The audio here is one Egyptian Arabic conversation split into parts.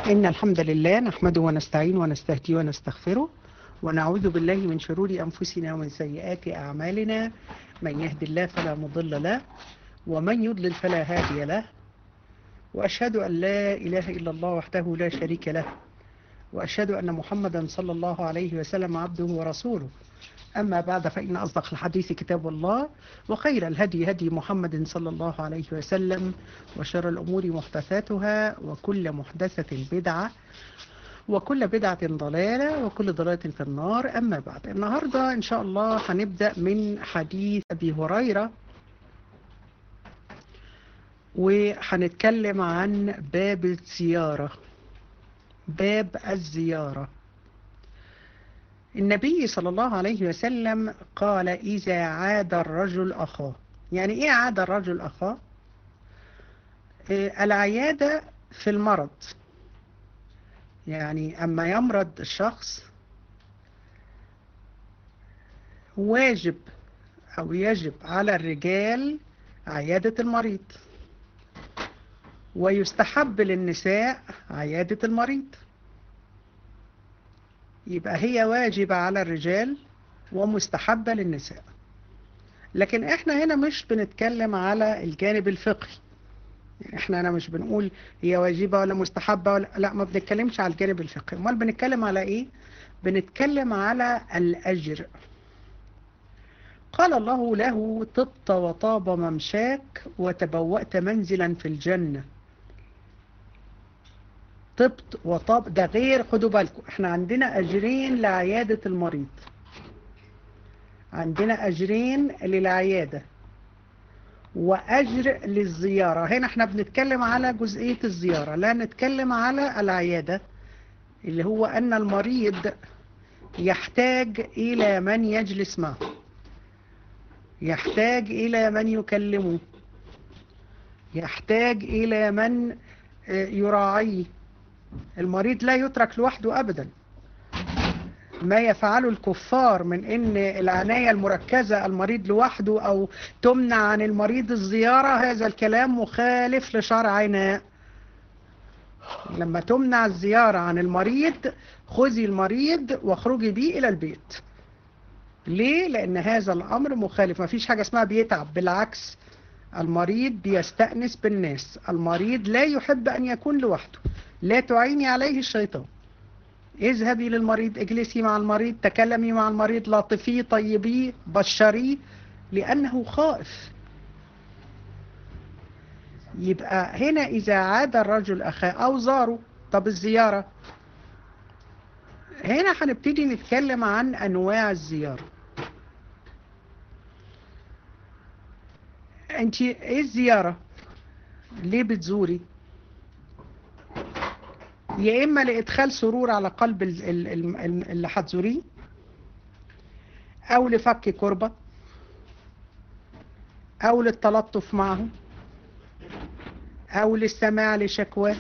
إن الحمد لله نحمده ونستعين ونستهدي ونستغفره ونعوذ بالله من شرور أنفسنا ومن سيئات أعمالنا من يهد الله فلا مضل له ومن يضلل فلا هادي له وأشهد أن لا إله إلا الله وحده لا شريك له وأشهد أن محمدا صلى الله عليه وسلم عبده ورسوله أما بعد فإن أصدق الحديث كتاب الله وخير الهدي هدي محمد صلى الله عليه وسلم وشر الأمور محدثاتها وكل محدثة بدعة وكل بدعة ضلالة وكل ضلالة في النار أما بعد النهاردة إن شاء الله هنبدأ من حديث أبي هريرة وهنتكلم عن باب الزيارة باب الزيارة النبي صلى الله عليه وسلم قال إذا عاد الرجل أخاه يعني إيه عاد الرجل أخاه إيه العيادة في المرض يعني أما يمرض الشخص واجب أو يجب على الرجال عيادة المريض ويستحب للنساء عيادة المريض يبقى هي واجبة على الرجال ومستحبة للنساء لكن احنا هنا مش بنتكلم على الجانب الفقهي يعني احنا هنا مش بنقول هي واجبة ولا مستحبة ولا لا ما بنتكلمش على الجانب الفقهي امال بنتكلم على ايه بنتكلم على الاجر قال الله له طبت وطاب ممشاك وتبوأت منزلا في الجنة طبت وطاب ده غير خدوا بالكم احنا عندنا اجرين لعيادة المريض عندنا اجرين للعيادة واجر للزيارة هنا احنا بنتكلم على جزئية الزيارة لا نتكلم على العيادة اللي هو ان المريض يحتاج الى من يجلس معه يحتاج الى من يكلمه يحتاج الى من يراعيه المريض لا يترك لوحده أبدا ما يفعله الكفار من ان العناية المركزة المريض لوحده او تمنع عن المريض الزيارة هذا الكلام مخالف لشرعنا لما تمنع الزيارة عن المريض خذي المريض واخرجي بيه الى البيت ليه؟ لان هذا الامر مخالف ما فيش حاجة اسمها بيتعب بالعكس المريض بيستأنس بالناس المريض لا يحب ان يكون لوحده لا تعيني عليه الشيطان اذهبي للمريض اجلسي مع المريض تكلمي مع المريض لاطفيه طيبيه بشريه لأنه خائف يبقى هنا إذا عاد الرجل أخاه أو زاره طب الزيارة هنا هنبتدي نتكلم عن أنواع الزيارة انت ايه الزيارة ليه بتزوري يا إما لإدخال سرور على قلب اللي هتزوريه أو لفك كربة أو للتلطف معه أو للسماع لشكواه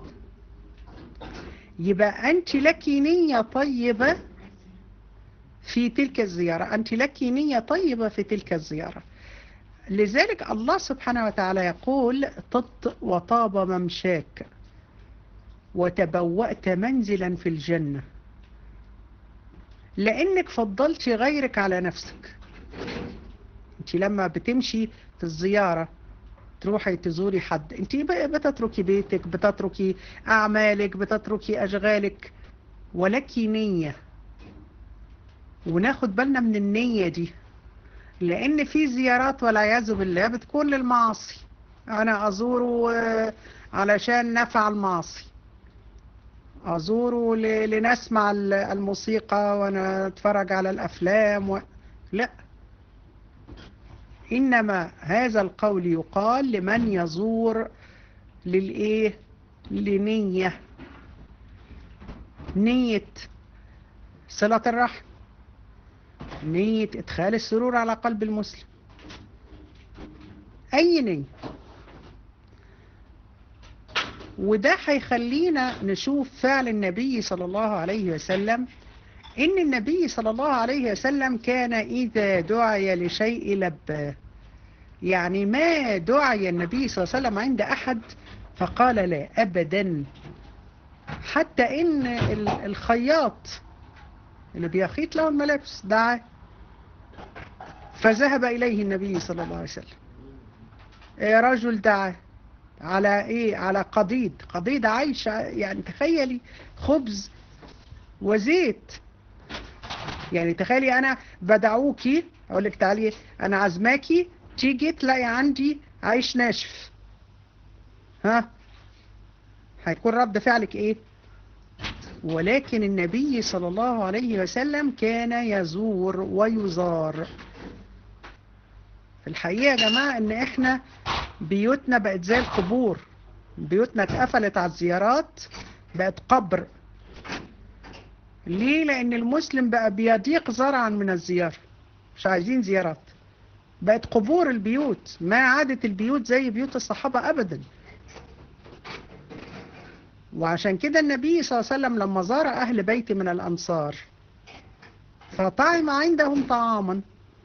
يبقى أنت لك نية طيبة في تلك الزيارة أنت لك نية طيبة في تلك الزيارة لذلك الله سبحانه وتعالى يقول طط وطاب ممشاك وتبوأت منزلا في الجنة لأنك فضلت غيرك على نفسك انت لما بتمشي في الزيارة تروحي تزوري حد انت بتتركي بيتك بتتركي أعمالك بتتركي أشغالك ولك نية وناخد بالنا من النية دي لأن في زيارات والعياذ بالله بتكون للمعاصي أنا أزوره علشان نفع المعاصي أزوره لنسمع الموسيقى ونتفرج على الأفلام و... لا إنما هذا القول يقال لمن يزور للإيه لنية نية صلة الرحم نية إدخال السرور على قلب المسلم أي نية وده هيخلينا نشوف فعل النبي صلى الله عليه وسلم إن النبي صلى الله عليه وسلم كان إذا دعي لشيء لباه يعني ما دعي النبي صلى الله عليه وسلم عند أحد فقال لا أبدا حتى ان الخياط اللي بيخيط له الملابس دعاه فذهب إليه النبي صلى الله عليه وسلم إيه رجل دعاه على ايه على قضيد قضيد عايشة يعني تخيلي خبز وزيت يعني تخيلي انا بدعوكي اقول لك تعالي انا عزماكي تيجي تلاقي عندي عيش ناشف ها هيكون رد فعلك ايه ولكن النبي صلى الله عليه وسلم كان يزور ويزار الحقيقة يا جماعة ان احنا بيوتنا بقت زي القبور بيوتنا اتقفلت على الزيارات بقت قبر ليه لان المسلم بقى بيضيق زرعا من الزيارة مش عايزين زيارات بقت قبور البيوت ما عادت البيوت زي بيوت الصحابة ابدا وعشان كده النبي صلى الله عليه وسلم لما زار أهل بيت من الأنصار فطعم عندهم طعاما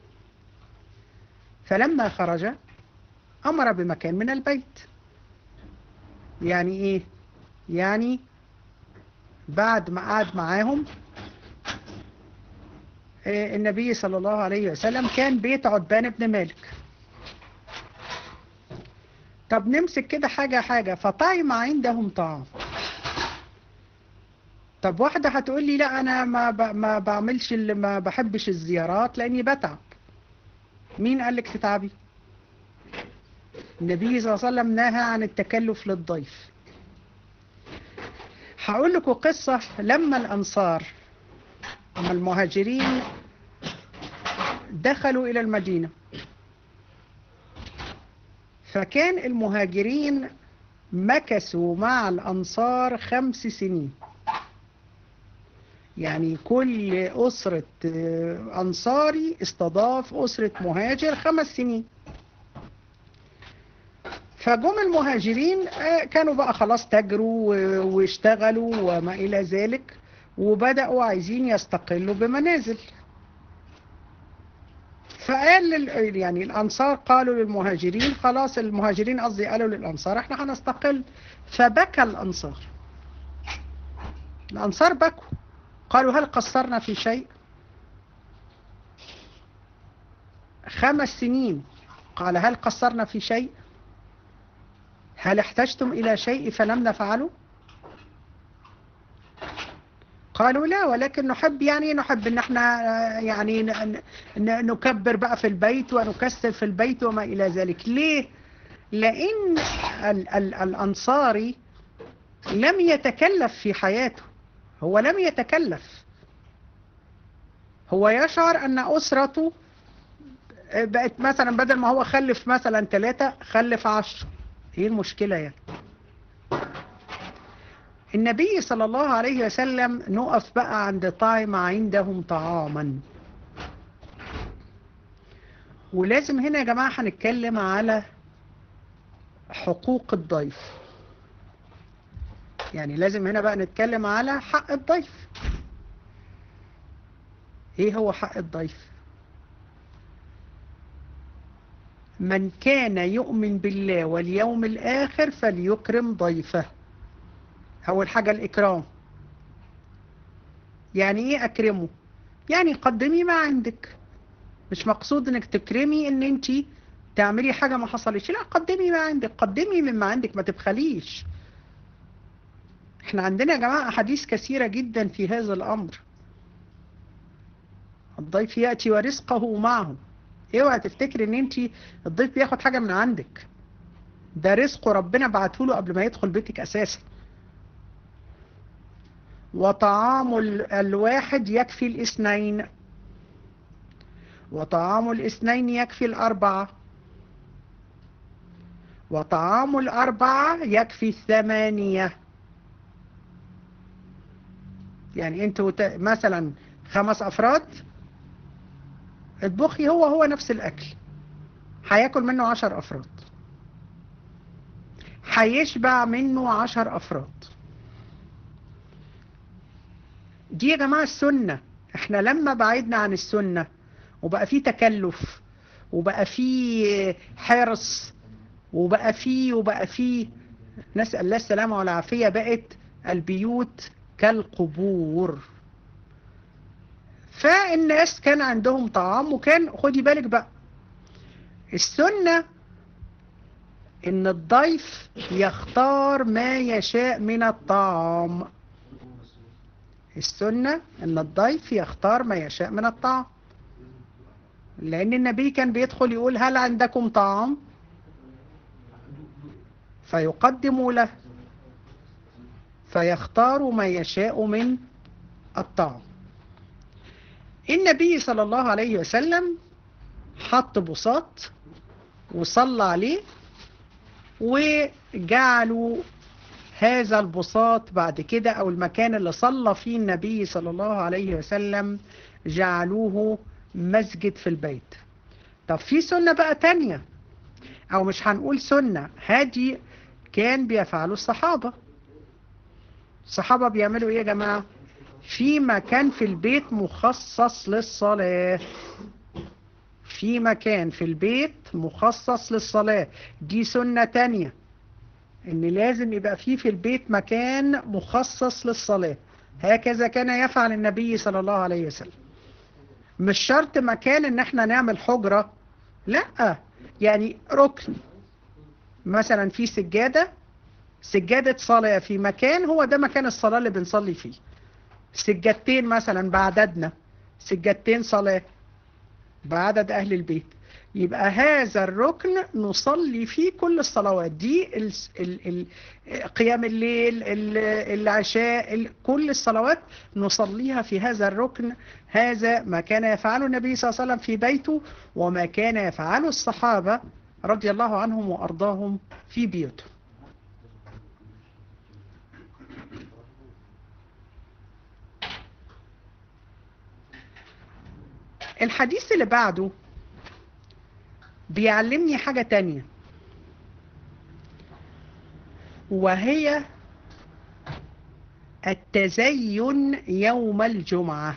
فلما خرج أمر بمكان من البيت يعني إيه يعني بعد ما قعد معاهم النبي صلى الله عليه وسلم كان بيت عتبان بن مالك طب نمسك كده حاجة حاجة فطعم عندهم طعام طب واحدة هتقول لي لا أنا ما ب... ما بعملش اللي ما بحبش الزيارات لأني بتعب مين قال لك تتعبي النبي صلى الله عليه وسلم نهى عن التكلف للضيف هقول لكم قصة لما الأنصار أما المهاجرين دخلوا إلى المدينة فكان المهاجرين مكثوا مع الأنصار خمس سنين يعني كل أسرة أنصاري استضاف أسرة مهاجر خمس سنين فجم المهاجرين كانوا بقى خلاص تجروا واشتغلوا وما إلى ذلك وبدأوا عايزين يستقلوا بمنازل فقال يعني الأنصار قالوا للمهاجرين خلاص المهاجرين قصدي قالوا للأنصار احنا هنستقل فبكى الأنصار الأنصار بكوا قالوا هل قصرنا في شيء خمس سنين قال هل قصرنا في شيء هل احتجتم إلى شيء فلم نفعله قالوا لا ولكن نحب يعني نحب ان احنا يعني نكبر بقى في البيت ونكسر في البيت وما الى ذلك ليه لان ال ال الانصاري لم يتكلف في حياته هو لم يتكلف هو يشعر ان اسرته بقت مثلا بدل ما هو خلف مثلا ثلاثة خلف عشر ايه المشكلة يعني النبي صلى الله عليه وسلم نقف بقى عند طعم عندهم طعاما ولازم هنا يا جماعة هنتكلم على حقوق الضيف يعني لازم هنا بقى نتكلم على حق الضيف ايه هو حق الضيف من كان يؤمن بالله واليوم الآخر فليكرم ضيفه أول حاجة الإكرام يعني إيه أكرمه يعني قدمي ما عندك مش مقصود إنك تكرمي إن أنت تعملي حاجة ما حصلتش لا قدمي ما عندك قدمي مما عندك ما تبخليش احنا عندنا يا جماعة أحاديث كثيرة جدا في هذا الأمر الضيف يأتي ورزقه معه اوعى تفتكري ان انت الضيف بياخد حاجة من عندك ده رزقه ربنا بعته له قبل ما يدخل بيتك اساسا وطعام الواحد يكفي الاثنين وطعام الاثنين يكفي الأربعة وطعام الأربعة يكفي الثمانية يعني انتوا مثلا خمس أفراد اطبخي هو هو نفس الأكل هياكل منه عشر أفراد هيشبع منه عشر أفراد دي يا جماعة السنة احنا لما بعدنا عن السنة وبقى في تكلف وبقى في حرص وبقى في وبقى في نسأل الله السلامة والعافية بقت البيوت كالقبور فالناس كان عندهم طعام وكان خدي بالك بقى السنة ان الضيف يختار ما يشاء من الطعام السنة ان الضيف يختار ما يشاء من الطعام لان النبي كان بيدخل يقول هل عندكم طعام فيقدم له فيختار ما يشاء من الطعام النبي صلى الله عليه وسلم حط بساط وصلى عليه وجعلوا هذا البساط بعد كده او المكان اللي صلى فيه النبي صلى الله عليه وسلم جعلوه مسجد في البيت طب في سنة بقى تانية او مش هنقول سنة هذه كان بيفعلوا الصحابة الصحابة بيعملوا ايه يا جماعة في مكان في البيت مخصص للصلاة في مكان في البيت مخصص للصلاة دي سنة تانية ان لازم يبقى فيه في البيت مكان مخصص للصلاة هكذا كان يفعل النبي صلى الله عليه وسلم مش شرط مكان ان احنا نعمل حجرة لا يعني ركن مثلا في سجادة سجادة صلاة في مكان هو ده مكان الصلاة اللي بنصلي فيه سجادتين مثلا بعددنا سجادتين صلاة بعدد أهل البيت يبقى هذا الركن نصلي فيه كل الصلوات دي ال ال ال قيام الليل ال العشاء ال كل الصلوات نصليها في هذا الركن هذا ما كان يفعله النبي صلى الله عليه وسلم في بيته وما كان يفعله الصحابة رضي الله عنهم وأرضاهم في بيوتهم الحديث اللي بعده بيعلمني حاجة تانية وهي التزين يوم الجمعة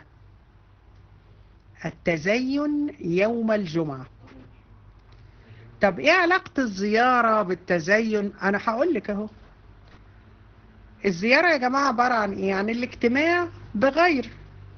التزين يوم الجمعة طب ايه علاقة الزيارة بالتزين انا هقول لك اهو الزيارة يا جماعة عبارة عن ايه عن الاجتماع بغير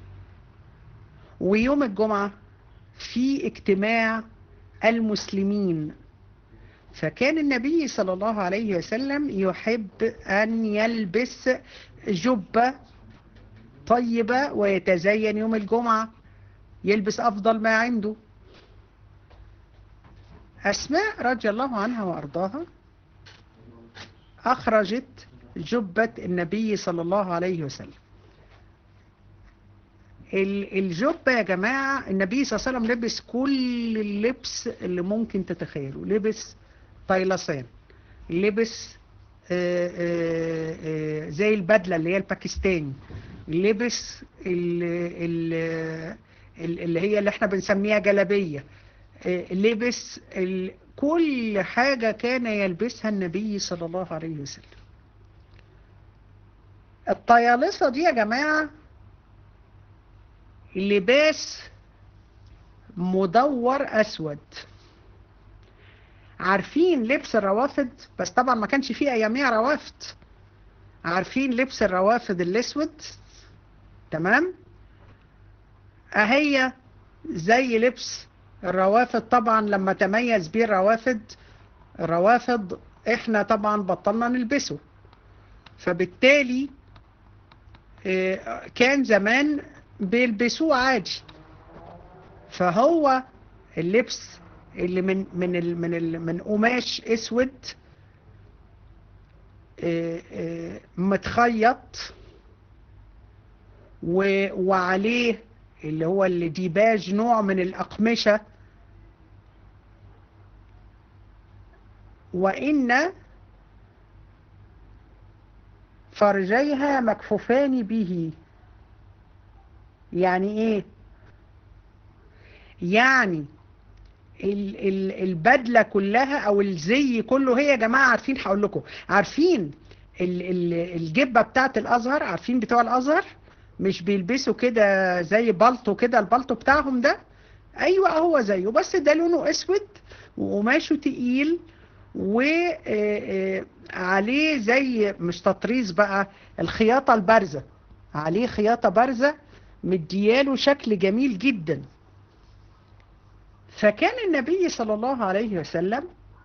ويوم الجمعة في اجتماع المسلمين فكان النبي صلى الله عليه وسلم يحب أن يلبس جبة طيبة ويتزين يوم الجمعة يلبس أفضل ما عنده أسماء رضي الله عنها وأرضاها أخرجت جبة النبي صلى الله عليه وسلم الجبة يا جماعة النبي صلى الله عليه وسلم لبس كل اللبس اللي ممكن تتخيله لبس طيلسان لبس آآ آآ زي البدلة اللي هي الباكستاني لبس اللي هي اللي احنا بنسميها جلبية لبس كل حاجة كان يلبسها النبي صلى الله عليه وسلم الطيالسة دي يا جماعة لباس مدور أسود عارفين لبس الروافد بس طبعا ما كانش فيه أياميها روافد عارفين لبس الروافد الأسود تمام أهي زي لبس الروافد طبعا لما تميز بيه الروافد الروافد احنا طبعا بطلنا نلبسه فبالتالي كان زمان بيلبسوه عادي فهو اللبس اللي من من ال من ال من قماش اسود متخيط وعليه اللي هو الديباج نوع من الأقمشة وإن فرجيها مكفوفان به يعني ايه يعني ال ال البدلة كلها او الزي كله هي يا جماعة عارفين هقول لكم عارفين ال ال الجبة بتاعت الازهر عارفين بتوع الازهر مش بيلبسوا كده زي بلطو كده البلطو بتاعهم ده ايوه هو زيه بس ده لونه اسود وقماشه تقيل وعليه زي مش تطريز بقى الخياطة البارزة عليه خياطة بارزة مدياله شكل جميل جدا فكان النبي صلى الله عليه وسلم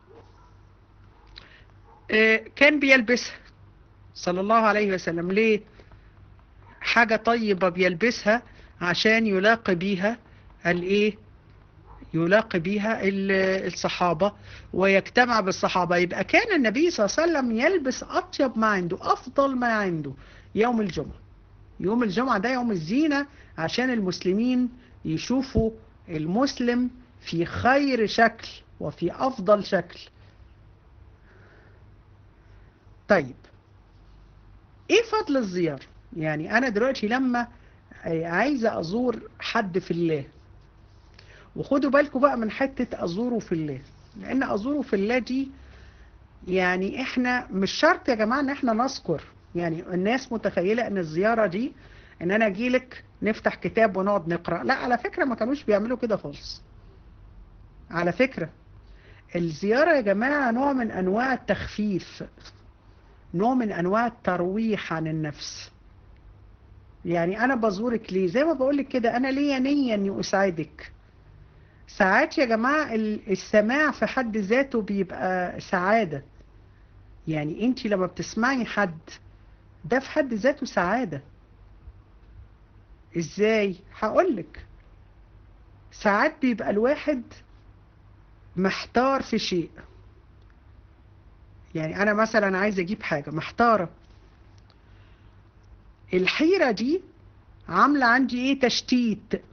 كان بيلبسها صلى الله عليه وسلم ليه حاجة طيبة بيلبسها عشان يلاقي بيها الايه يلاقي بيها الصحابة ويجتمع بالصحابة يبقى كان النبي صلى الله عليه وسلم يلبس أطيب ما عنده أفضل ما عنده يوم الجمعة يوم الجمعة ده يوم الزينة عشان المسلمين يشوفوا المسلم في خير شكل وفي أفضل شكل طيب ايه فضل الزيارة يعني انا دلوقتي لما عايزة ازور حد في الله وخدوا بالكم بقى من حتة ازوره في الله لان ازوره في الله دي يعني احنا مش شرط يا جماعة ان احنا نذكر يعني الناس متخيلة ان الزيارة دي ان انا اجيلك نفتح كتاب ونقعد نقرأ لا على فكرة ما كانوش بيعملوا كده خالص على فكرة الزيارة يا جماعة نوع من انواع التخفيف نوع من انواع الترويح عن النفس يعني انا بزورك ليه زي ما بقولك كده انا ليا نية اني اساعدك ساعات يا جماعة السماع في حد ذاته بيبقى سعادة يعني انت لما بتسمعي حد ده في حد ذاته سعادة ازاي هقولك ساعات بيبقى الواحد محتار في شيء يعني انا مثلا عايز اجيب حاجة محتارة الحيرة دي عاملة عندي ايه تشتيت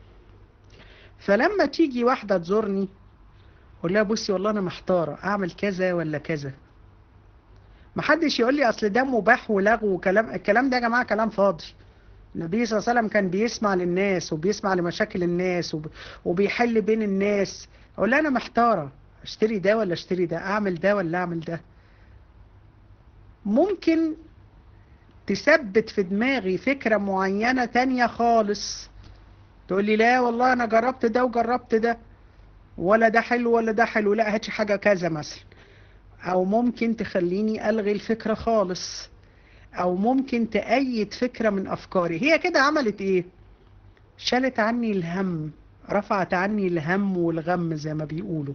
فلما تيجي واحدة تزورني اقول لها بصي والله انا محتارة اعمل كذا ولا كذا محدش يقول لي اصل ده مباح ولغو وكلام الكلام ده يا جماعة كلام فاضي النبي صلى الله عليه وسلم كان بيسمع للناس وبيسمع لمشاكل الناس وب... وبيحل بين الناس اقول لها انا محتارة اشتري ده ولا اشتري ده اعمل ده ولا اعمل ده ممكن تثبت في دماغي فكرة معينة تانية خالص تقول لي لا والله انا جربت ده وجربت ده ولا ده حلو ولا ده حلو لا هاتش حاجة كذا مثلا او ممكن تخليني الغي الفكرة خالص او ممكن تأيد فكرة من افكاري هي كده عملت ايه شالت عني الهم رفعت عني الهم والغم زي ما بيقولوا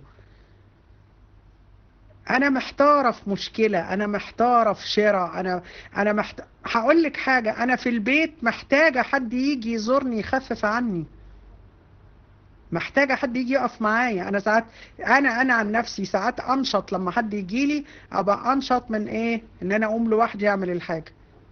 انا محتارة في مشكلة انا محتارة في شراء انا انا محت... هقول لك حاجة انا في البيت محتاجة حد يجي يزورني يخفف عني محتاجة حد يجي يقف معايا انا ساعات انا انا عن نفسي ساعات انشط لما حد يجي لي ابقى انشط من ايه ان انا اقوم لوحدي اعمل الحاجة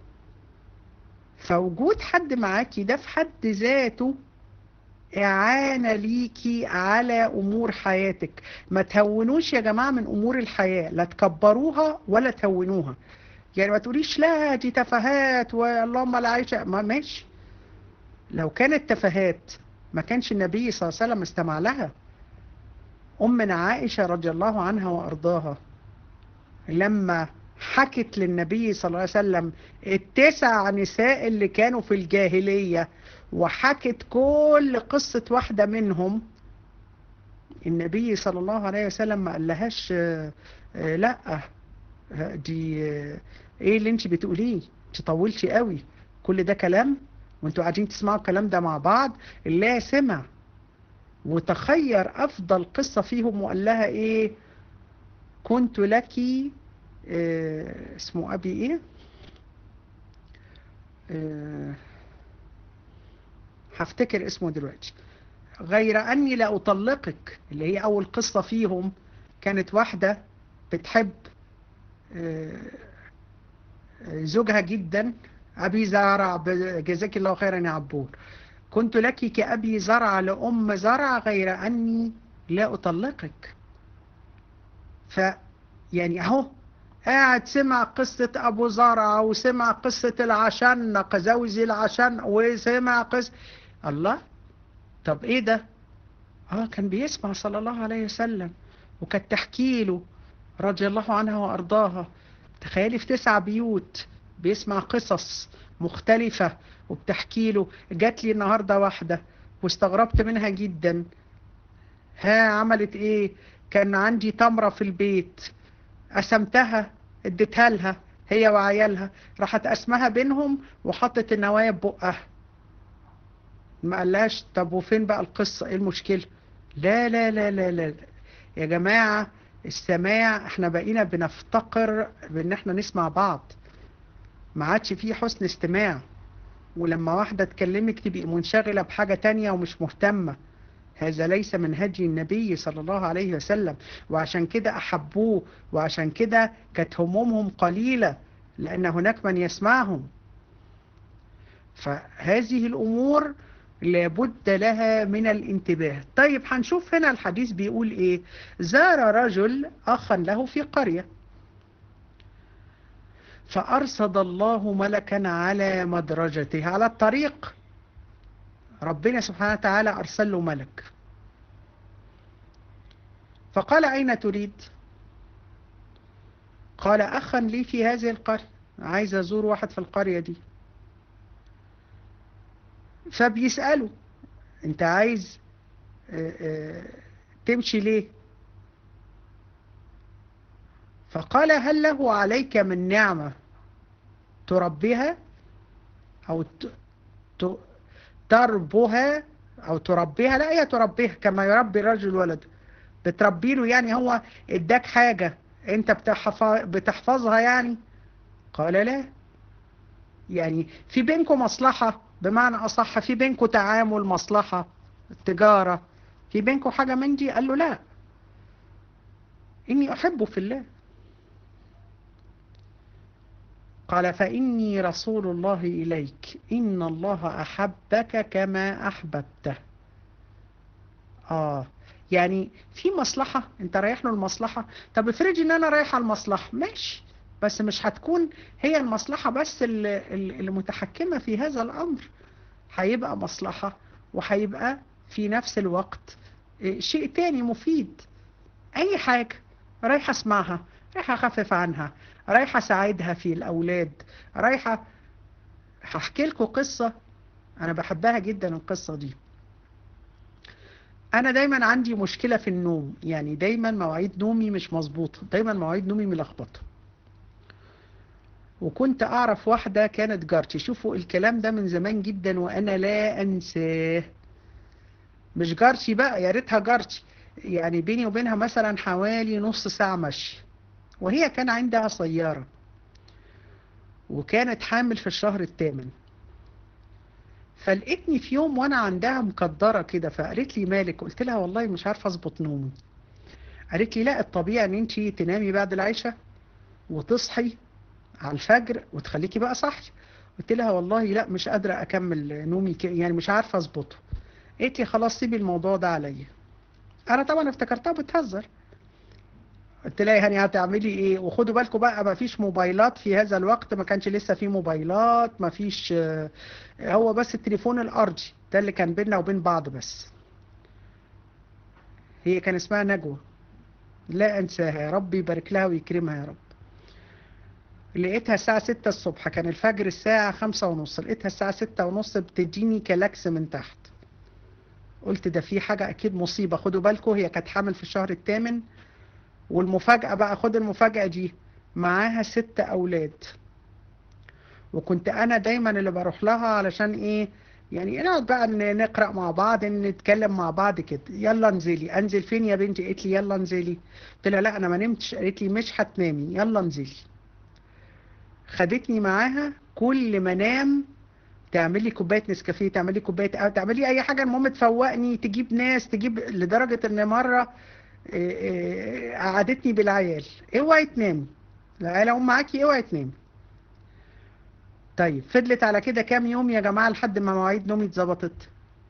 فوجود حد معاكي ده في حد ذاته إعانة ليكي على أمور حياتك ما تهونوش يا جماعة من أمور الحياة لا تكبروها ولا تهونوها يعني ما تقوليش لا دي تفاهات واللهم لا عيش ما ماشي لو كانت تفاهات ما كانش النبي صلى الله عليه وسلم استمع لها أمنا عائشة رضي الله عنها وأرضاها لما حكت للنبي صلى الله عليه وسلم التسع نساء اللي كانوا في الجاهلية وحكت كل قصة واحدة منهم النبي صلى الله عليه وسلم ما قالهاش لا دي ايه اللي انت بتقوليه انت طولتي قوي كل ده كلام وانتوا قاعدين تسمعوا الكلام ده مع بعض الله سمع وتخير افضل قصة فيهم وقال لها ايه كنت لك اه اسمه ابي ايه اه هفتكر اسمه دلوقتي غير أني لا أطلقك اللي هي أول قصة فيهم كانت واحدة بتحب زوجها جدا أبي زرع جزاك الله خيرا يا عبور كنت لك كأبي زرع لأم زرع غير أني لا أطلقك ف يعني أهو قاعد سمع قصة أبو زرع وسمع قصة العشنق زوجي العشنق وسمع قصة الله طب ايه ده اه كان بيسمع صلى الله عليه وسلم وكانت تحكي له رضي الله عنها وارضاها تخيلي في تسع بيوت بيسمع قصص مختلفة وبتحكي له جات لي النهاردة واحدة واستغربت منها جدا ها عملت ايه كان عندي تمرة في البيت قسمتها اديتها لها هي وعيالها راحت قسمها بينهم وحطت النوايا ببقها ما قالهاش طب وفين بقى القصة ايه المشكلة لا لا لا لا لا يا جماعة السماع احنا بقينا بنفتقر بان احنا نسمع بعض ما عادش فيه حسن استماع ولما واحدة تكلمك تبقي منشغلة بحاجة تانية ومش مهتمة هذا ليس من هدي النبي صلى الله عليه وسلم وعشان كده أحبوه وعشان كده كانت همومهم قليلة لأن هناك من يسمعهم فهذه الأمور لابد لها من الانتباه طيب هنشوف هنا الحديث بيقول ايه زار رجل اخا له في قرية فارصد الله ملكا على مدرجته على الطريق ربنا سبحانه وتعالى ارسل له ملك فقال اين تريد قال اخا لي في هذه القرية عايز ازور واحد في القرية دي فبيسأله انت عايز تمشي ليه فقال هل له عليك من نعمة تربيها او تربها او تربيها لا هي تربيها كما يربي الرجل ولده بتربي له يعني هو اداك حاجة انت بتحفظها يعني قال لا يعني في بينكم مصلحة بمعنى أصح في بينكم تعامل مصلحة تجارة في بينكم حاجة من دي قال له لا إني أحبه في الله قال فإني رسول الله إليك إن الله أحبك كما أحببته آه يعني في مصلحة انت رايح له المصلحة طب افرضي ان انا رايح على المصلحة ماشي بس مش هتكون هي المصلحة بس اللي متحكمة في هذا الأمر هيبقى مصلحة وهيبقى في نفس الوقت شيء تاني مفيد أي حاجة رايحة اسمعها رايحة أخفف عنها رايحة أساعدها في الأولاد رايحة هحكي لكم قصة أنا بحبها جدا القصة دي أنا دايما عندي مشكلة في النوم يعني دايما مواعيد نومي مش مظبوطة دايما مواعيد نومي ملخبطة وكنت أعرف واحدة كانت جارتي شوفوا الكلام ده من زمان جدا وأنا لا أنساه مش جارتي بقى يا ريتها جارتي يعني بيني وبينها مثلا حوالي نص ساعة مشي وهي كان عندها سيارة وكانت حامل في الشهر الثامن فلقيتني في يوم وانا عندها مقدرة كده فقالت لي مالك قلت لها والله مش عارفة اظبط نومي قالت لي لا الطبيعي ان انت تنامي بعد العشاء وتصحي على الفجر وتخليكي بقى صحي قلت لها والله لا مش قادرة اكمل نومي يعني مش عارفة اظبطه قالت لي خلاص سيبي الموضوع ده عليا انا طبعا افتكرتها بتهزر قلت لها يعني هتعملي ايه وخدوا بالكم بقى ما فيش موبايلات في هذا الوقت ما كانش لسه في موبايلات ما فيش هو بس التليفون الارضي ده اللي كان بيننا وبين بعض بس هي كان اسمها نجوى لا انساها يا رب يبارك لها ويكرمها يا رب لقيتها الساعة ستة الصبح كان الفجر الساعة خمسة ونص لقيتها الساعة ستة ونص بتديني كلاكس من تحت قلت ده في حاجة اكيد مصيبة خدوا بالكم هي كانت حامل في الشهر الثامن والمفاجأة بقى خد المفاجأة دي معاها ست أولاد وكنت أنا دايما اللي بروح لها علشان إيه يعني نقعد بقى نقرأ مع بعض نتكلم مع بعض كده يلا انزلي انزل فين يا بنتي قالت لي يلا انزلي قلت لها لا انا ما نمتش قالت لي مش هتنامي يلا انزلي خدتني معاها كل ما انام تعمل لي كوبايه نسكافيه تعمل لي كوبايه قهوه تعمل لي اي حاجه المهم تفوقني تجيب ناس تجيب لدرجه ان مره قعدتني بالعيال اوعي تنامي العيال هم معاكي اوعي تنامي طيب فضلت على كده كام يوم يا جماعة لحد ما مواعيد نومي اتظبطت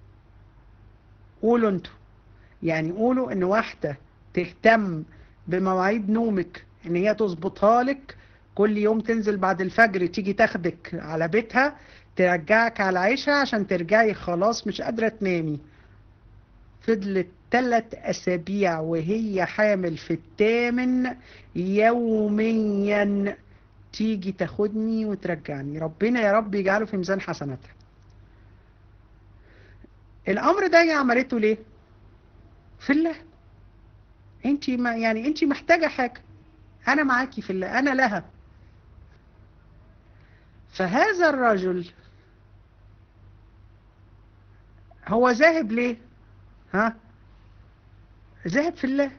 قولوا انتوا يعني قولوا ان واحدة تهتم بمواعيد نومك ان هي تظبطها لك كل يوم تنزل بعد الفجر تيجي تاخدك على بيتها ترجعك على العشاء عشان ترجعي خلاص مش قادرة تنامي فضلت ثلاث أسابيع وهي حامل في الثامن يوميا تيجي تاخدني وترجعني ربنا يا رب يجعله في ميزان حسناتها الأمر ده هي عملته ليه؟ في الله انت ما يعني انت محتاجة حاجة انا معاكي في الله انا لها فهذا الرجل هو ذاهب ليه ها ذاهب في الله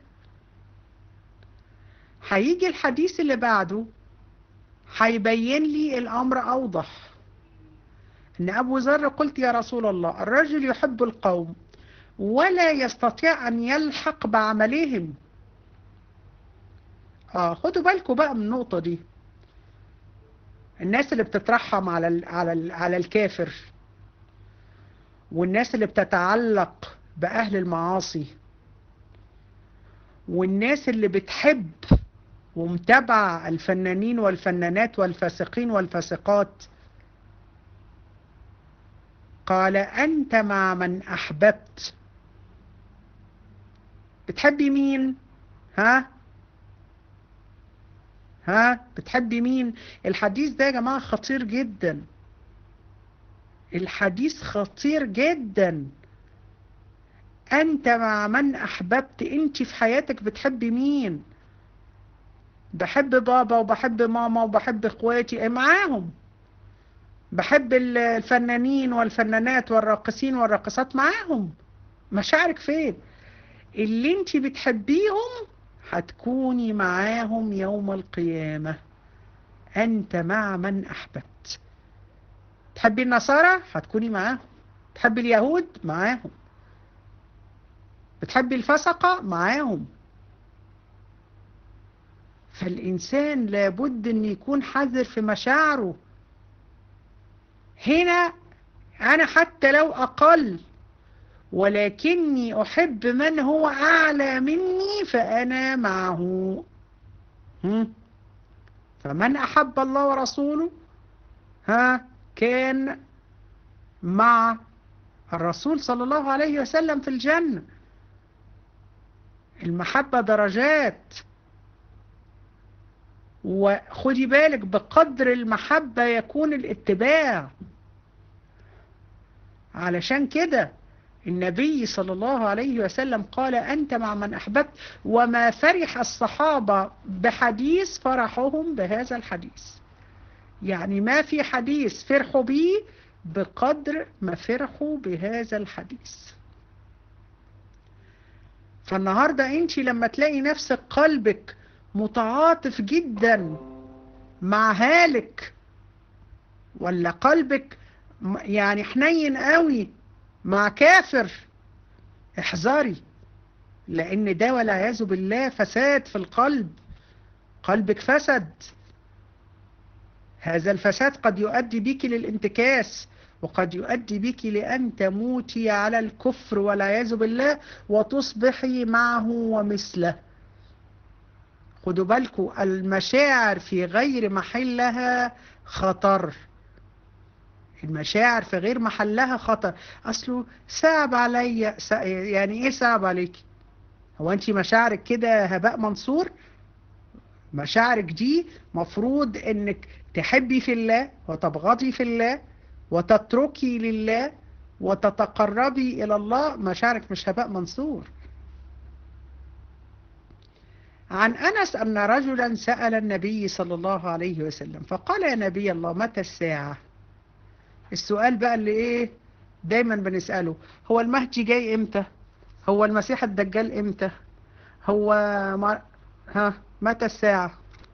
هيجي الحديث اللي بعده هيبين لي الامر اوضح ان ابو ذر قلت يا رسول الله الرجل يحب القوم ولا يستطيع ان يلحق بعملهم اه خدوا بالكم بقى من النقطة دي الناس اللي بتترحم على ال على ال على الكافر والناس اللي بتتعلق بأهل المعاصي والناس اللي بتحب ومتابعة الفنانين والفنانات والفاسقين والفاسقات قال أنت مع من أحببت بتحبي مين ها ها بتحبي مين الحديث ده يا جماعة خطير جدا الحديث خطير جدا أنت مع من أحببت أنت في حياتك بتحبي مين بحب بابا وبحب ماما وبحب اخواتي معاهم بحب الفنانين والفنانات والراقصين والراقصات معاهم مشاعرك فين اللي انت بتحبيهم هتكوني معاهم يوم القيامة انت مع من احببت تحبي النصارى هتكوني معاهم تحبي اليهود معاهم بتحبي الفسقة معاهم فالإنسان لابد أن يكون حذر في مشاعره هنا أنا حتى لو أقل ولكني أحب من هو أعلى مني فأنا معه فمن أحب الله ورسوله ها كان مع الرسول صلى الله عليه وسلم في الجنة المحبة درجات وخدي بالك بقدر المحبة يكون الاتباع علشان كده النبي صلى الله عليه وسلم قال أنت مع من أحببت وما فرح الصحابة بحديث فرحهم بهذا الحديث يعني ما في حديث فرحوا به بقدر ما فرحوا بهذا الحديث فالنهاردة انت لما تلاقي نفسك قلبك متعاطف جدا مع هالك ولا قلبك يعني حنين قوي مع كافر احذري لان ده والعياذ بالله فساد في القلب قلبك فسد هذا الفساد قد يؤدي بك للانتكاس وقد يؤدي بك لأن تموتي على الكفر والعياذ بالله وتصبحي معه ومثله خدوا بالكم المشاعر في غير محلها خطر المشاعر في غير محلها خطر اصله صعب عليا يعني ايه صعب عليك هو انت مشاعرك كده هباء منصور مشاعرك دي مفروض انك تحبي في الله وتبغضي في الله وتتركي لله وتتقربي الى الله مشاعرك مش هباء منصور عن أنس أن رجلا سأل النبي صلى الله عليه وسلم فقال يا نبي الله متى الساعة السؤال بقى اللي ايه دايما بنسأله هو المهدي جاي امتى هو المسيح الدجال امتى هو ما ها متى الساعة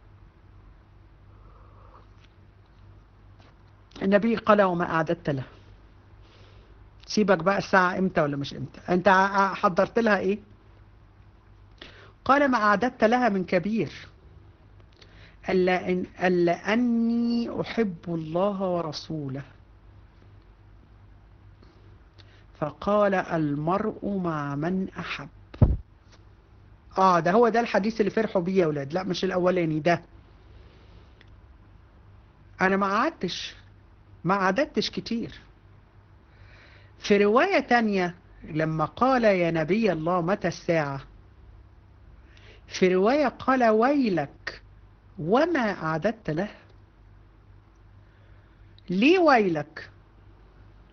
النبي قال وما أعددت له سيبك بقى الساعة امتى ولا مش امتى انت حضرت لها ايه قال ما أعددت لها من كبير ألا, إن ألا أني أحب الله ورسوله فقال المرء مع من أحب آه ده هو ده الحديث اللي فرحوا بيه يا أولاد لا مش الأولاني ده أنا ما قعدتش ما عددتش كتير في رواية تانية لما قال يا نبي الله متى الساعة في رواية قال ويلك وما أعددت له ليه ويلك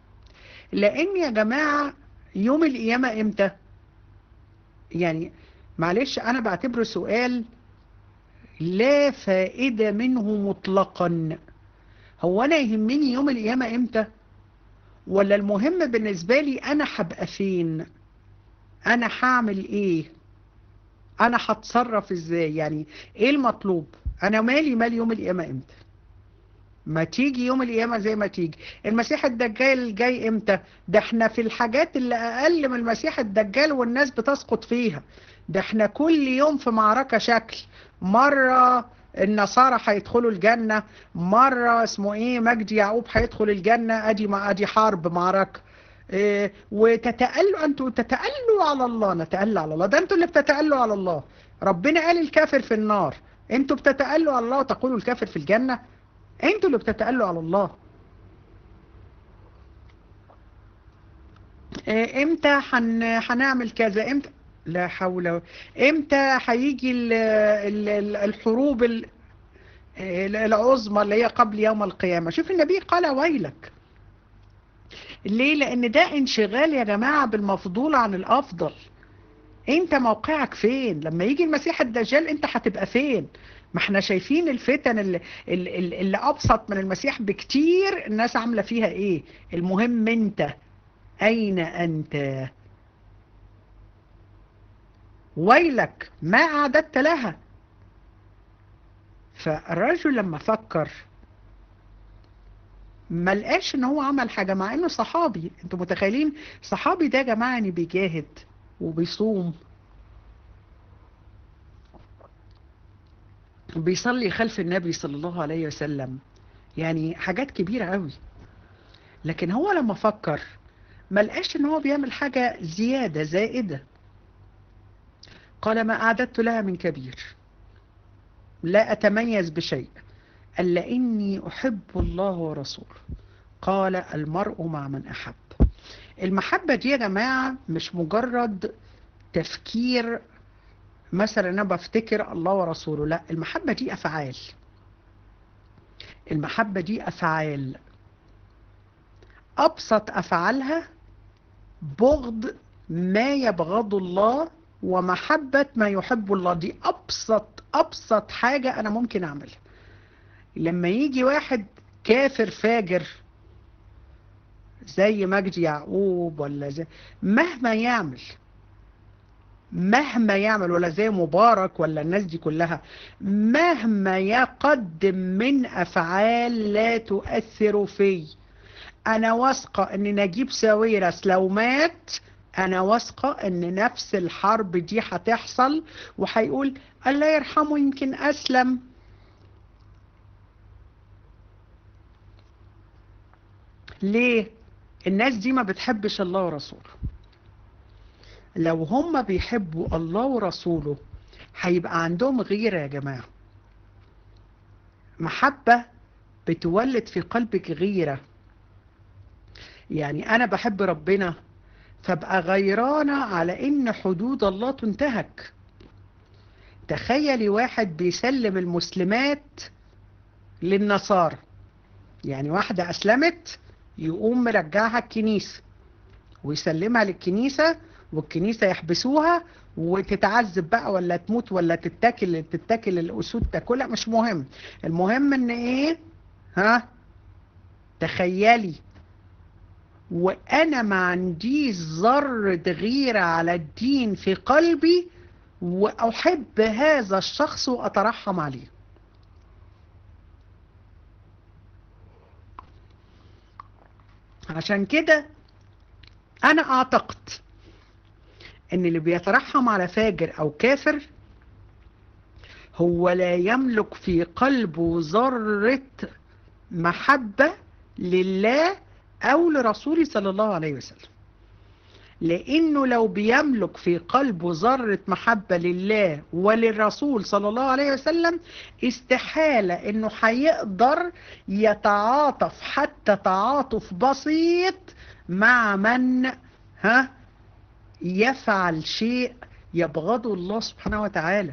لأن يا جماعة يوم القيامة إمتى يعني معلش انا بعتبره سؤال لا فائدة منه مطلقا هو انا يهمني يوم القيامة امتى ولا المهم بالنسبة لي انا هبقى فين انا هعمل ايه انا هتصرف ازاي يعني ايه المطلوب انا مالي مال يوم القيامة امتى ما تيجي يوم القيامة زي ما تيجي المسيح الدجال جاي امتى ده احنا في الحاجات اللي اقل من المسيح الدجال والناس بتسقط فيها ده احنا كل يوم في معركة شكل مرة النصارى هيدخلوا الجنة مرة اسمه ايه مجدي يعقوب هيدخل الجنة ادي ما ادي حرب معركة إيه وتتألوا انتوا تتألوا على الله نتألى على الله ده انتوا اللي بتتألوا على الله ربنا قال الكافر في النار انتوا بتتألوا على الله وتقولوا الكافر في الجنة انتوا اللي بتتألوا على الله إيه امتى حن... هنعمل كذا امتى لا حول امتى هيجي الحروب العظمى اللي هي قبل يوم القيامة شوف النبي قال ويلك ليه لان ده انشغال يا جماعة بالمفضول عن الافضل انت موقعك فين لما يجي المسيح الدجال انت هتبقى فين ما احنا شايفين الفتن اللي, اللي, اللي ابسط من المسيح بكتير الناس عاملة فيها ايه المهم انت اين انت ويلك ما أعددت لها فالرجل لما فكر ما لقاش ان هو عمل حاجة مع انه صحابي انتوا متخيلين صحابي ده يا جماعة يعني بيجاهد وبيصوم بيصلي خلف النبي صلى الله عليه وسلم يعني حاجات كبيرة قوي لكن هو لما فكر ما لقاش ان هو بيعمل حاجة زيادة زائدة قال ما أعددت لها من كبير لا أتميز بشيء ألا إني أحب الله ورسوله قال المرء مع من أحب المحبة دي يا جماعة مش مجرد تفكير مثلا أنا بفتكر الله ورسوله لا المحبة دي أفعال المحبة دي أفعال أبسط أفعالها بغض ما يبغض الله ومحبة ما يحب الله دي أبسط أبسط حاجة أنا ممكن أعملها لما يجي واحد كافر فاجر زي مجدي يعقوب ولا زي مهما يعمل مهما يعمل ولا زي مبارك ولا الناس دي كلها مهما يقدم من أفعال لا تؤثر في أنا واثقة أن نجيب ساويرس لو مات انا واثقة ان نفس الحرب دي هتحصل وهيقول الله يرحمه يمكن اسلم ليه الناس دي ما بتحبش الله ورسوله لو هم بيحبوا الله ورسوله هيبقى عندهم غيرة يا جماعة محبة بتولد في قلبك غيرة يعني انا بحب ربنا فابقى غيرانة على ان حدود الله تنتهك تخيلي واحد بيسلم المسلمات للنصارى يعني واحدة اسلمت يقوم مرجعها الكنيسة ويسلمها للكنيسة والكنيسة يحبسوها وتتعذب بقى ولا تموت ولا تتاكل تتاكل الاسود تاكلها مش مهم المهم ان ايه ها تخيلي وانا ما عنديش ذرة غيرة على الدين في قلبي واحب هذا الشخص واترحم عليه عشان كده انا اعتقد ان اللي بيترحم على فاجر او كافر هو لا يملك في قلبه ذرة محبة لله او لرسوله صلى الله عليه وسلم لانه لو بيملك في قلبه ذرة محبة لله وللرسول صلى الله عليه وسلم استحالة انه هيقدر يتعاطف حتى تعاطف بسيط مع من ها يفعل شيء يبغضه الله سبحانه وتعالى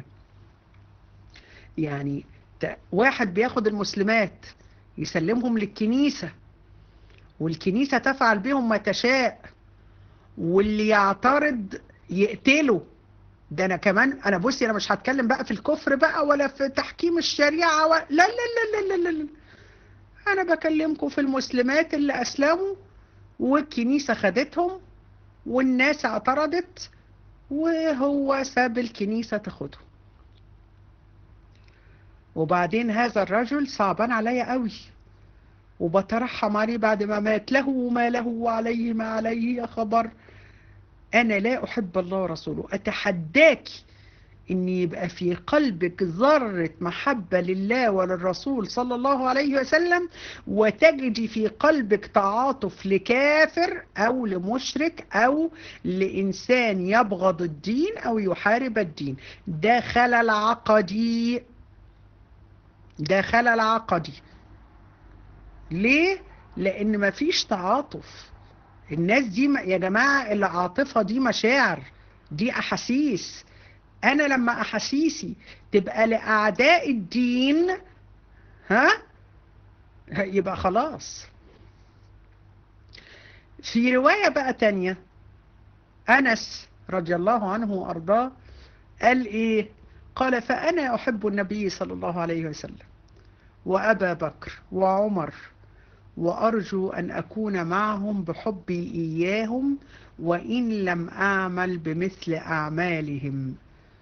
يعني واحد بياخد المسلمات يسلمهم للكنيسة والكنيسة تفعل بهم ما تشاء واللي يعترض يقتله ده انا كمان انا بصي انا مش هتكلم بقى في الكفر بقى ولا في تحكيم الشريعة و... لا لا لا لا لا لا انا بكلمكم في المسلمات اللي اسلموا والكنيسة خدتهم والناس اعترضت وهو ساب الكنيسة تاخدهم وبعدين هذا الرجل صعبان عليا قوي وبترحم عليه بعد ما مات له ما له وعليه ما عليه يا خبر أنا لا أحب الله ورسوله أتحداك إن يبقى في قلبك ذرة محبة لله وللرسول صلى الله عليه وسلم وتجدي في قلبك تعاطف لكافر أو لمشرك أو لإنسان يبغض الدين أو يحارب الدين ده خلل عقدي ده خلل عقدي ليه؟ لأن مفيش تعاطف الناس دي يا جماعة العاطفة دي مشاعر دي أحاسيس أنا لما أحاسيسي تبقى لأعداء الدين ها يبقى خلاص في رواية بقى تانية أنس رضي الله عنه وأرضاه قال إيه قال فأنا أحب النبي صلى الله عليه وسلم وأبا بكر وعمر وأرجو أن أكون معهم بحبي إياهم وإن لم أعمل بمثل أعمالهم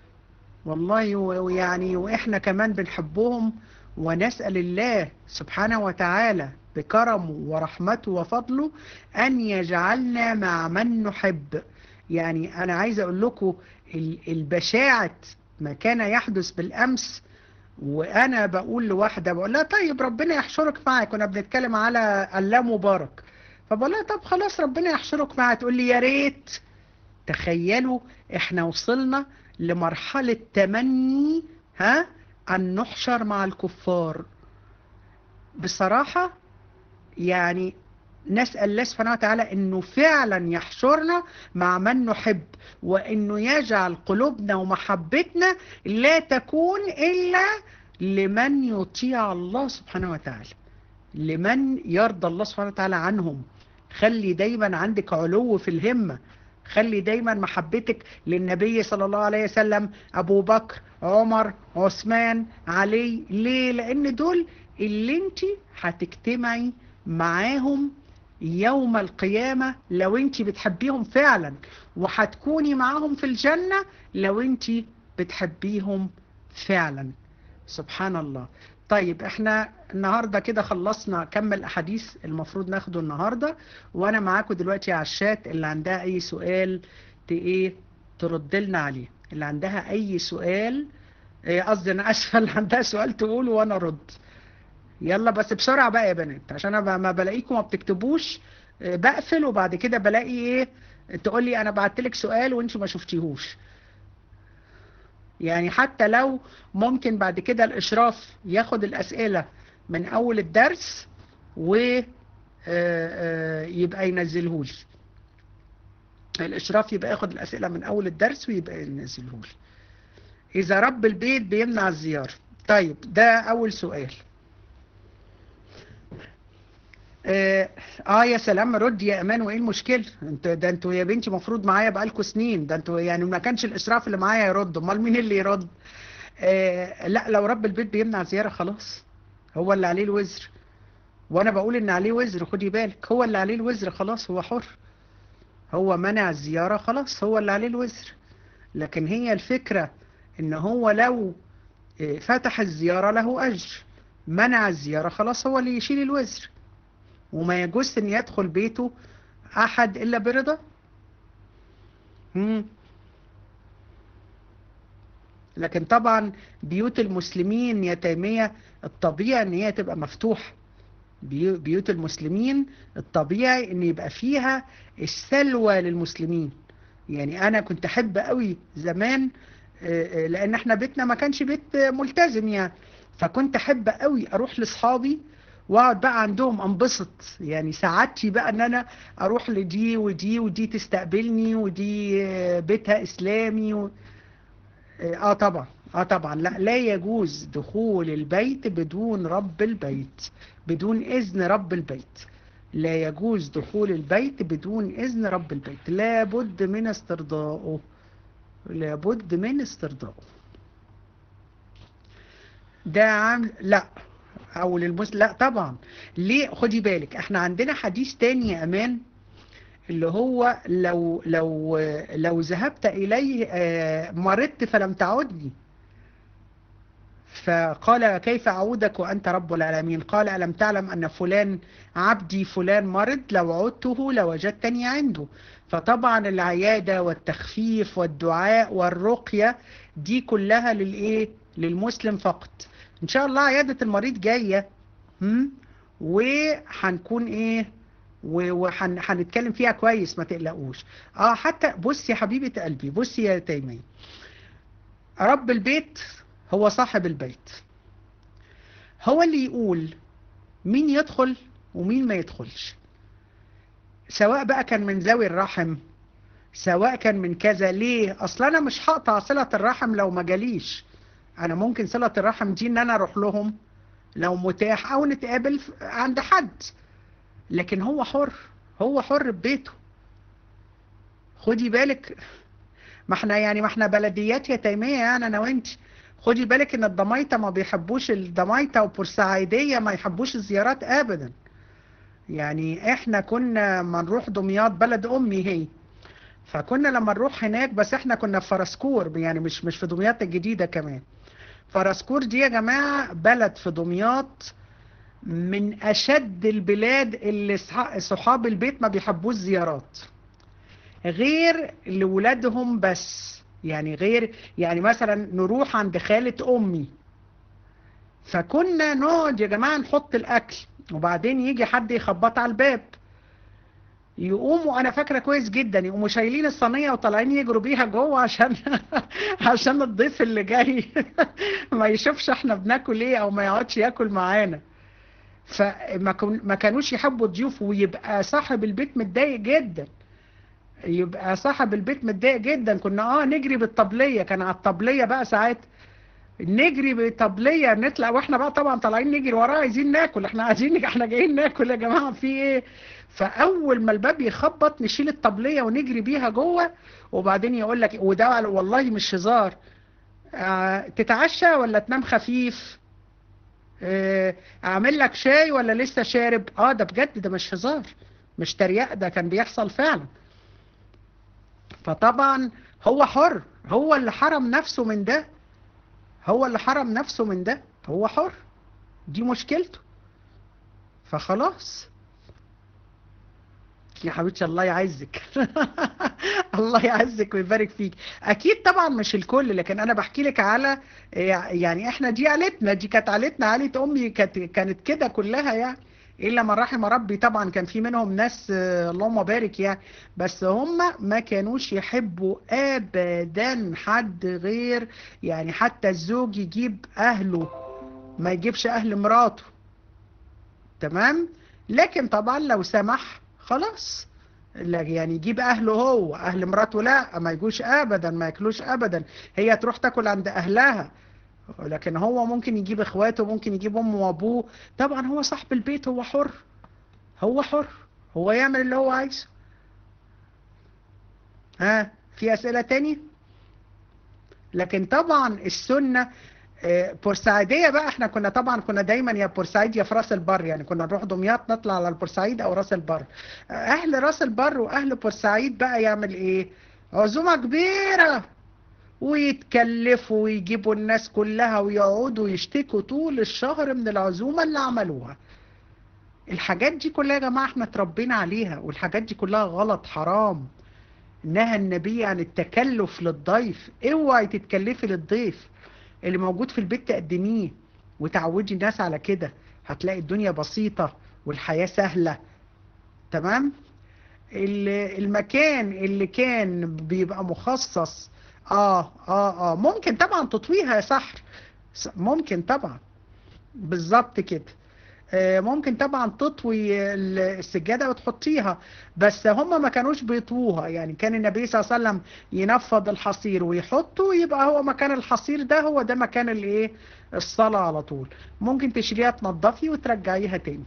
والله يعني وإحنا كمان بنحبهم ونسأل الله سبحانه وتعالى بكرمه ورحمته وفضله أن يجعلنا مع من نحب يعني أنا عايز أقول لكم البشاعة ما كان يحدث بالأمس وانا بقول لواحده بقول لها طيب ربنا يحشرك معاك كنا بنتكلم على الله مبارك فبقول لها طب خلاص ربنا يحشرك معاك تقول لي يا ريت تخيلوا احنا وصلنا لمرحله تمني ها ان نحشر مع الكفار بصراحه يعني نسأل الله سبحانه وتعالى انه فعلا يحشرنا مع من نحب وانه يجعل قلوبنا ومحبتنا لا تكون الا لمن يطيع الله سبحانه وتعالى لمن يرضى الله سبحانه وتعالى عنهم خلي دايما عندك علو في الهمة خلي دايما محبتك للنبي صلى الله عليه وسلم ابو بكر عمر عثمان علي ليه لان دول اللي انت هتجتمعي معاهم يوم القيامة لو انت بتحبيهم فعلا وهتكوني معاهم في الجنة لو انت بتحبيهم فعلا سبحان الله طيب احنا النهاردة كده خلصنا كم الاحاديث المفروض ناخده النهاردة وانا معاكم دلوقتي على الشات اللي عندها اي سؤال ايه ترد لنا عليه اللي عندها اي سؤال قصدي انا اسفه اللي عندها سؤال تقوله وانا ارد يلا بس بسرعة بقى يا بنات عشان انا ما بلاقيكم ما بتكتبوش بقفل وبعد كده بلاقي ايه تقول لي انا بعت لك سؤال وانت ما شفتيهوش يعني حتى لو ممكن بعد كده الاشراف ياخد الاسئلة من اول الدرس و يبقى ينزلهولي الاشراف يبقى ياخد الاسئلة من اول الدرس ويبقى ينزلهولي اذا رب البيت بيمنع الزيارة طيب ده اول سؤال آه, اه يا سلام رد يا امان وايه المشكله انت ده انتوا يا بنتي مفروض معايا بقالكوا سنين ده انتوا يعني ما كانش الاشراف اللي معايا يرد امال مين اللي يرد آه لا لو رب البيت بيمنع زياره خلاص هو اللي عليه الوزر وانا بقول ان عليه وزر خدي بالك هو اللي عليه الوزر خلاص هو حر هو منع الزياره خلاص هو اللي عليه الوزر لكن هي الفكره ان هو لو فتح الزياره له اجر منع الزياره خلاص هو اللي يشيل الوزر وما يجوز ان يدخل بيته احد الا برضا لكن طبعا بيوت المسلمين يا تيمية الطبيعي ان هي تبقى مفتوحة بيوت المسلمين الطبيعي ان يبقى فيها السلوى للمسلمين يعني انا كنت احب قوي زمان لان احنا بيتنا ما كانش بيت ملتزم يعني فكنت احب قوي اروح لاصحابي واقعد بقى عندهم انبسط يعني سعادتي بقى ان انا اروح لدي ودي ودي تستقبلني ودي بيتها اسلامي و... اه طبعا اه طبعا لا لا يجوز دخول البيت بدون رب البيت بدون اذن رب البيت لا يجوز دخول البيت بدون اذن رب البيت لابد من استرضائه لابد من استرضائه ده عام لا او للمسلم لا طبعا ليه خدي بالك احنا عندنا حديث تاني يا امان اللي هو لو لو لو ذهبت اليه مرضت فلم تعدني فقال كيف أعودك وأنت رب العالمين قال ألم تعلم أن فلان عبدي فلان مرض لو عدته لوجدتني عنده فطبعا العيادة والتخفيف والدعاء والرقية دي كلها للإيه للمسلم فقط إن شاء الله عيادة المريض جاية وهنكون إيه وهنتكلم فيها كويس ما تقلقوش اه حتى بصي يا حبيبة قلبي بصي يا تيمية رب البيت هو صاحب البيت هو اللي يقول مين يدخل ومين ما يدخلش سواء بقى كان من ذوي الرحم سواء كان من كذا ليه اصلا انا مش هقطع صلة الرحم لو ما جاليش انا ممكن صلة الرحم دي ان انا اروح لهم لو متاح او نتقابل عند حد لكن هو حر هو حر ببيته خدي بالك ما احنا يعني ما احنا بلديات يا تيمية يعني انا وانت خدي بالك ان الضمايطة ما بيحبوش الضمايطة وبورسعيدية ما يحبوش الزيارات ابدا يعني احنا كنا ما نروح دمياط بلد امي هي فكنا لما نروح هناك بس احنا كنا في فرسكور يعني مش مش في دمياط الجديدة كمان فرسكور دي يا جماعة بلد في دمياط من اشد البلاد اللي صحاب البيت ما بيحبوش زيارات غير لولادهم بس يعني غير يعني مثلا نروح عند خالة امي فكنا نقعد يا جماعة نحط الاكل وبعدين يجي حد يخبط على الباب يقوموا انا فاكره كويس جدا يقوموا شايلين الصينيه وطالعين يجروا بيها جوه عشان عشان الضيف اللي جاي ما يشوفش احنا بناكل ايه او ما يقعدش ياكل معانا فما ما كانوش يحبوا الضيوف ويبقى صاحب البيت متضايق جدا يبقى صاحب البيت متضايق جدا كنا اه نجري بالطبليه كان على الطبليه بقى ساعات نجري بالطبليه نطلع واحنا بقى طبعا طالعين نجري وراه عايزين ناكل احنا عايزين احنا جايين ناكل يا جماعه في ايه فاول ما الباب يخبط نشيل الطبليه ونجري بيها جوه وبعدين يقول لك وده والله مش هزار اه تتعشى ولا تنام خفيف اه اعمل لك شاي ولا لسه شارب اه ده بجد ده مش هزار مش تريق ده كان بيحصل فعلا فطبعا هو حر هو اللي حرم نفسه من ده هو اللي حرم نفسه من ده هو حر دي مشكلته فخلاص يا حبيبتي الله يعزك الله يعزك ويبارك فيك اكيد طبعا مش الكل لكن انا بحكي لك على يعني احنا دي عيلتنا دي كانت عيلتنا عيله امي كانت كانت كده كلها يعني الا من رحم ربي طبعا كان في منهم ناس اللهم بارك يعني بس هم ما كانوش يحبوا ابدا حد غير يعني حتى الزوج يجيب اهله ما يجيبش اهل مراته تمام لكن طبعا لو سمح خلاص يعني يجيب اهله هو اهل مراته لا ما يجوش ابدا ما ياكلوش ابدا هي تروح تاكل عند اهلها لكن هو ممكن يجيب اخواته ممكن يجيب امه وابوه طبعا هو صاحب البيت هو حر هو حر هو يعمل اللي هو عايزه ها في اسئله تاني لكن طبعا السنه بورسعيديه بقى احنا كنا طبعا كنا دايما يا بورسعيد يا في راس البر يعني كنا نروح دمياط نطلع على البورسعيد او راس البر اهل راس البر واهل بورسعيد بقى يعمل ايه عزومه كبيره ويتكلفوا ويجيبوا الناس كلها ويقعدوا يشتكوا طول الشهر من العزومة اللي عملوها الحاجات دي كلها يا جماعة احنا اتربينا عليها والحاجات دي كلها غلط حرام نهى النبي عن التكلف للضيف اوعي تتكلفي للضيف اللي موجود في البيت تقدميه وتعودي الناس على كده هتلاقي الدنيا بسيطة والحياة سهلة تمام المكان اللي كان بيبقى مخصص اه اه اه ممكن طبعا تطويها يا سحر ممكن طبعا بالظبط كده آه ممكن طبعا تطوي السجادة وتحطيها بس هم ما كانوش بيطووها يعني كان النبي صلى الله عليه وسلم ينفض الحصير ويحطه يبقى هو مكان الحصير ده هو ده مكان الايه الصلاة على طول ممكن تشيليها تنضفي وترجعيها تاني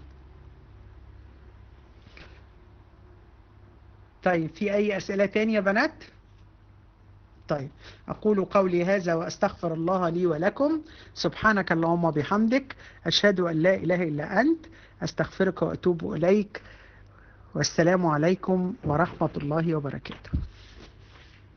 طيب في اي اسئلة تاني يا بنات طيب أقول قولي هذا وأستغفر الله لي ولكم سبحانك اللهم بحمدك أشهد أن لا إله إلا أنت أستغفرك وأتوب إليك والسلام عليكم ورحمة الله وبركاته